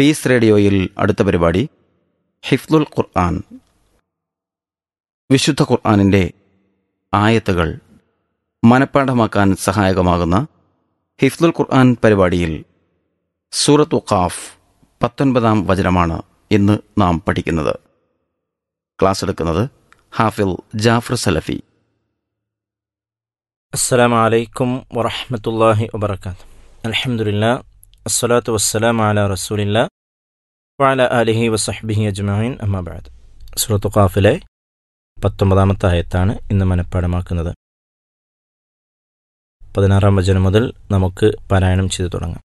piece റേഡിയോയിൽ അടുത്ത പരിപാടി ഹിഫ്ലുൽ ഖുർആൻ വിശുദ്ധ ഖുർആാനിൻ്റെ ആയത്തുകൾ മനഃപ്പാഠമാക്കാൻ സഹായകമാകുന്ന ഹിഫ്ലുൽ ഖുർആൻ പരിപാടിയിൽ സൂറത്ത് ഖാഫ് പത്തൊൻപതാം വചനമാണ് ഇന്ന് നാം പഠിക്കുന്നത് ക്ലാസ് എടുക്കുന്നത് ഹാഫിൽ ജാഫർ സലഫി السلام عليكم ورحمة الله وبركاته الحمد لله الصلاة والسلام على رسول الله وعلى آله وصحبه أجمعين أما بعد സൂറത്ത് ഖാഫിലെ പത്തൊമ്പതാമത്തെ ആയത്താണ് ഇന്ന് മനഃപ്പാടമാക്കുന്നത് പതിനാറാം വചനം മുതൽ നമുക്ക് പാരായണം ചെയ്തു തുടങ്ങാം